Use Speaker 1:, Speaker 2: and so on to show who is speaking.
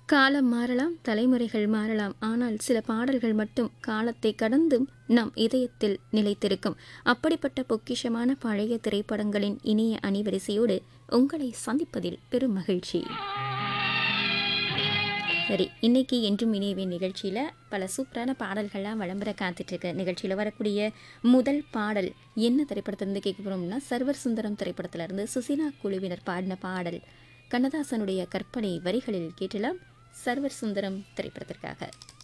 Speaker 1: காலம் மாறலாம் தலைமுறைகள் மாறலாம் ஆனால் சில பாடல்கள் மட்டும் காலத்தை கடந்தும் நம் இதயத்தில் நிலைத்திருக்கும் அப்படிப்பட்ட பொக்கிஷமான பழைய திரைப்படங்களின் இனிய அணிவரிசையோடு உங்களை சந்திப்பதில் பெரும் மகிழ்ச்சி சரி இன்னைக்கு என்றும் இணையவே நிகழ்ச்சியில் பல சூப்பரான பாடல்கள்லாம் விளம்பர காத்துட்ருக்கு நிகழ்ச்சியில் வரக்கூடிய முதல் பாடல் என்ன திரைப்படத்திலிருந்து கேட்க போகிறோம்னா சர்வர் சுந்தரம் திரைப்படத்திலிருந்து சுசிலா குழுவினர் பாடின பாடல் கண்ணதாசனுடைய கற்பனை வரிகளில் கேட்டலாம் சர்வர் சுந்தரம் திரைப்படத்திற்காக